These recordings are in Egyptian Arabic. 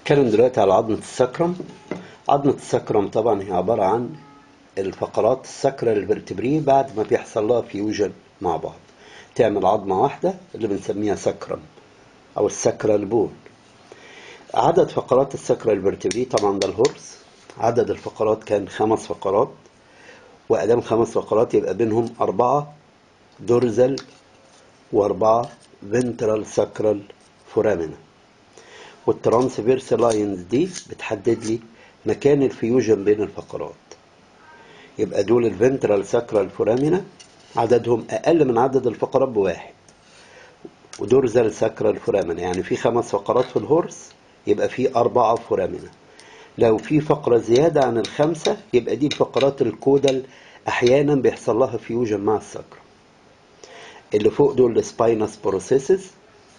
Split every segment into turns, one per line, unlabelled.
هنتكلم دلوقتي على عظمة السكرم عظمة السكرم طبعا هي عبارة عن الفقرات السكرة الفرتبري بعد ما بيحصل لها فيوجن مع بعض تعمل عظمة واحدة اللي بنسميها سكرم أو السكرة البون عدد فقرات السكرة الفرتبري طبعا ده الهورس عدد الفقرات كان خمس فقرات وأدام خمس فقرات يبقى بينهم أربعة دورزل وأربعة فنترال سكرال فورامينا والترانسفيرس لاينز دي بتحدد لي مكان الفيوجن بين الفقرات يبقى دول الفنترال ساكرال فورامينا عددهم اقل من عدد الفقرات بواحد ودورزال ساكرال فورامينا يعني في خمس فقرات في الهورس يبقى في أربعة فورامينا لو في فقرة زيادة عن الخمسة يبقى دي الفقرات الكودال أحيانا بيحصل لها فيوجن مع الساكرا اللي فوق دول السباينس بروسيسز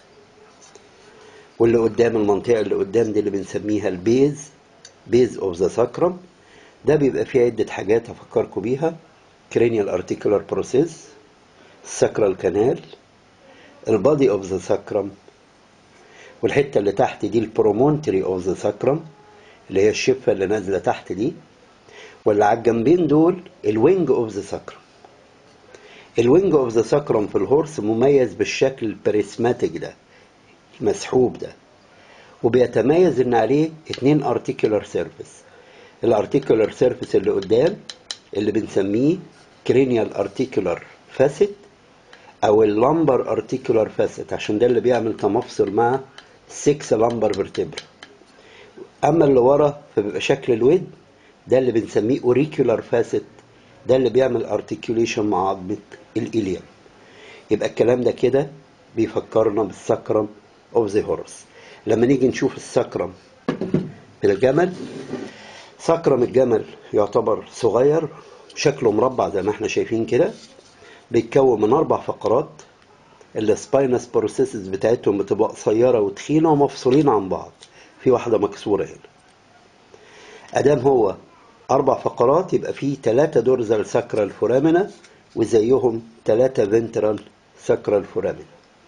واللي قدام المنطقة اللي قدام دي اللي بنسميها البيز بيز اوف ذا ساكرم ده بيبقى فيه عدة حاجات هفكركم بيها cranial articular process sacral canal البادي اوف ذا ساكرم والحتة اللي تحت دي البرومونتري اوف ذا ساكرم اللي هي الشفة اللي نازلة تحت دي واللي على الجنبين دول الوينج اوف ذا ساكرم الوينج اوف ذا ساكرم في الهورس مميز بالشكل البريسماتيك ده المسحوب ده وبيتميز ان عليه اتنين ارتيكولار سيرفيس الارتيكولار سيرفيس اللي قدام اللي بنسميه كرينيال ارتيكولار فاسيت او اللمبر ارتيكولار فاسيت عشان ده اللي بيعمل تمفصل مع 6 لمبر فيرتبرا اما اللي ورا فبيبقى شكل الود ده اللي بنسميه اوريكولار فاسيت ده اللي بيعمل ارتيكوليشن مع عظمه الاليم يبقى الكلام ده كده بيفكرنا بالسكرم اوف ذا هورس لما نيجي نشوف السكرم بالجمل سكرم الجمل يعتبر صغير شكله مربع زي ما احنا شايفين كده بيتكون من اربع فقرات السباينس بروسيسز بتاعتهم بتبقى قصيره وتخينه ومفصولين عن بعض في واحده مكسوره هنا ادام هو اربع فقرات يبقى فيه ثلاثه دورزال ساكرال فورامينا وزيهم ثلاثه فنترال ساكرال فورامينا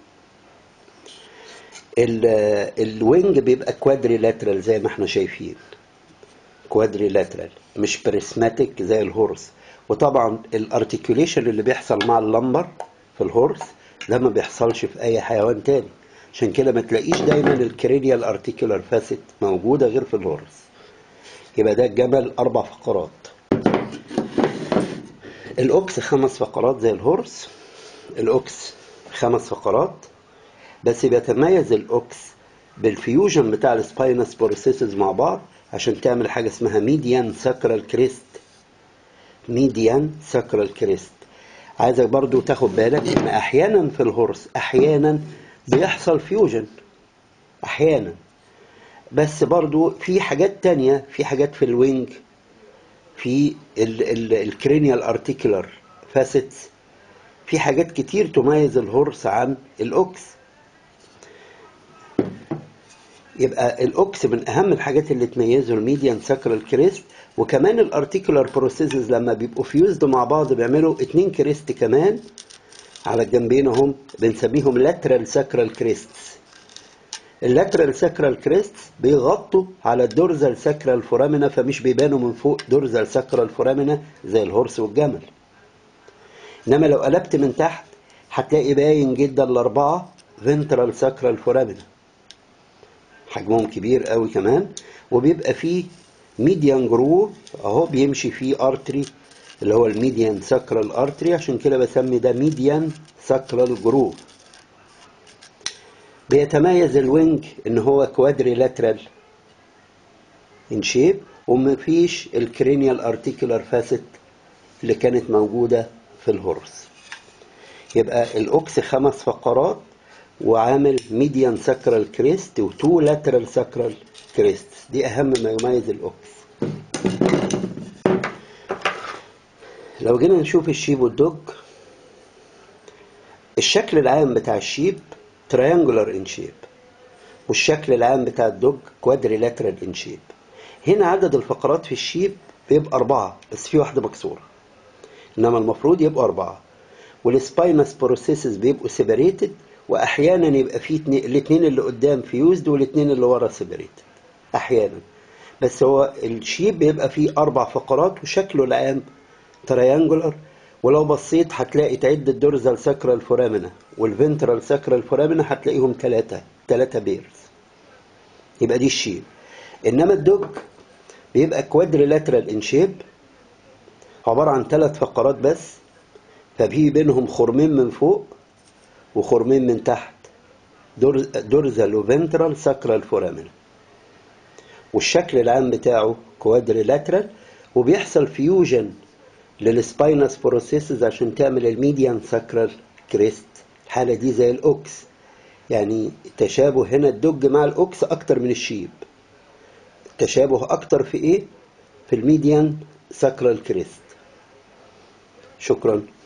الوينج بيبقى كوادري لاترال زي ما احنا شايفين كوادري لاترال مش بريسماتيك زي الهورس وطبعا الارتكيوليشن اللي بيحصل مع اللمبر في الهورس ده ما بيحصلش في اي حيوان تاني عشان كده ما تلاقيش دايما الكرينيال ارتيكولار فاسيت موجوده غير في الهورس يبقى ده الجمل اربع فقرات الاوكس خمس فقرات زي الهورس الاوكس خمس فقرات بس بيتميز الاوكس بالفيوجن بتاع السباينس بروسيسز مع بعض عشان تعمل حاجه اسمها ميديان ساكرال كريست ميديان ساكرال كريست عايزك برضو تاخد بالك ان احيانا في الهورس احيانا بيحصل فيوجن احيانا بس برضو في حاجات تانية في حاجات في الوينج في الكرينيال ارتيكولار فاسيتس في حاجات كتير تميز الهورس عن الاوكس يبقى الاوكس من اهم الحاجات اللي تميزه الميديان ساكرال كريست وكمان الارتيكولار بروسيسز لما بيبقوا فيوزد مع بعض بيعملوا اتنين كريست كمان على الجنبين اهم بنسميهم لاترال ساكرال كريستس اللاترال ساكرال كريست بيغطوا على الدورزال ساكرال فورامينا فمش بيبانوا من فوق دورزال ساكرال فورامينا زي الهورس والجمل انما لو قلبت من تحت هتلاقي باين جدا الاربعه فنترال ساكرال فورامينا حجمهم كبير قوي كمان وبيبقى فيه ميديان جروف اهو بيمشي فيه ارتري اللي هو الميديان ساكرال ارتري عشان كده بسمي ده ميديان ساكرال جروف بيتميز الوينج ان هو كوادري لاترال ان شيب ومفيش الكرينيال ارتيكولار فاسيت اللي كانت موجوده في الهورس يبقى الاوكس خمس فقرات وعامل ميديان ساكرال كريست وتو لاترال ساكرال كريست دي اهم ما يميز الاوكس لو جينا نشوف الشيب والدوج الشكل العام بتاع الشيب تريانجولار ان شيب والشكل العام بتاع الدوج كوادري لاترال ان شيب هنا عدد الفقرات في الشيب بيبقى أربعة بس في واحدة مكسورة إنما المفروض يبقوا أربعة والسباينس بروسيسز بيبقوا سيبريتد واحيانا يبقى في اتنين الاثنين اللي قدام فيوزد والاثنين اللي ورا سيبريتد احيانا بس هو الشيب بيبقى فيه اربع فقرات وشكله العام تريانجولار ولو بصيت هتلاقي تعد الدورزال ساكرال فورامينا والفنترال ساكرال فورامينا هتلاقيهم ثلاثة ثلاثة بيرز يبقى دي الشيب انما الدوج بيبقى كوادريلاترال ان شيب عبارة عن ثلاث فقرات بس ففي بينهم خرمين من فوق وخرمين من تحت دورزال وفنترال ساكرال فورامينا والشكل العام بتاعه كوادريلاترال وبيحصل فيوجن للسباينس بروسيسز عشان تعمل الميديان ساكرال كريست الحالة دي زي الأوكس يعني تشابه هنا الدج مع الأوكس أكتر من الشيب تشابه أكتر في إيه؟ في الميديان ساكرال كريست شكرا